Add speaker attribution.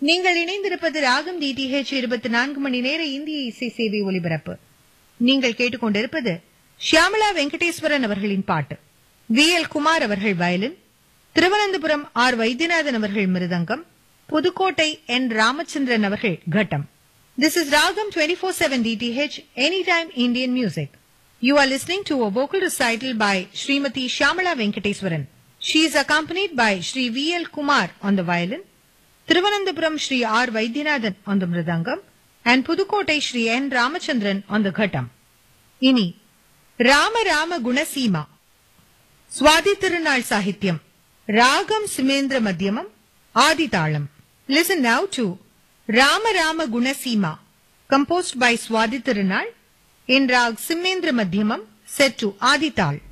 Speaker 1: நீங்கள் இணைந்திருப்பது ராகம் டிடிஹெச் இருபத்தி நான்கு மணி நேர இந்திய இசை சேவை ஒலிபரப்பு நீங்கள் கேட்டுக்கொண்டிருப்பது ஷியாமலா வெங்கடேஸ்வரன் அவர்களின் பாட்டு வி எல் குமார் அவர்கள் வயலின் திருவனந்தபுரம் ஆர் வைத்தியநாதன் அவர்கள் மிருதங்கம் புதுக்கோட்டை என் ராமச்சந்திரன் அவர்கள் கட்டம் this is Raagam twenty four seven DTH any time Indian music You are listening to a vocal recital by Srimati Shyamala Venkateswaran. She is accompanied by Sri V.L. Kumar on the violin, Thiruvananthapuram Sri R. Vaidyanathan on the mridangam, and Pudukkottai Sri N. Ramachandran on the ghatam. இனி ராம ராம குணசீமா சுவாதி திருநாள் சாகித்யம் ராகம் சிமேந்திர மத்தியமம் ஆதிதாளம் listen now to Rama Rama Gunaseema composed by Swathi Thirunal in rag Simendra Madhyamam set to Adital.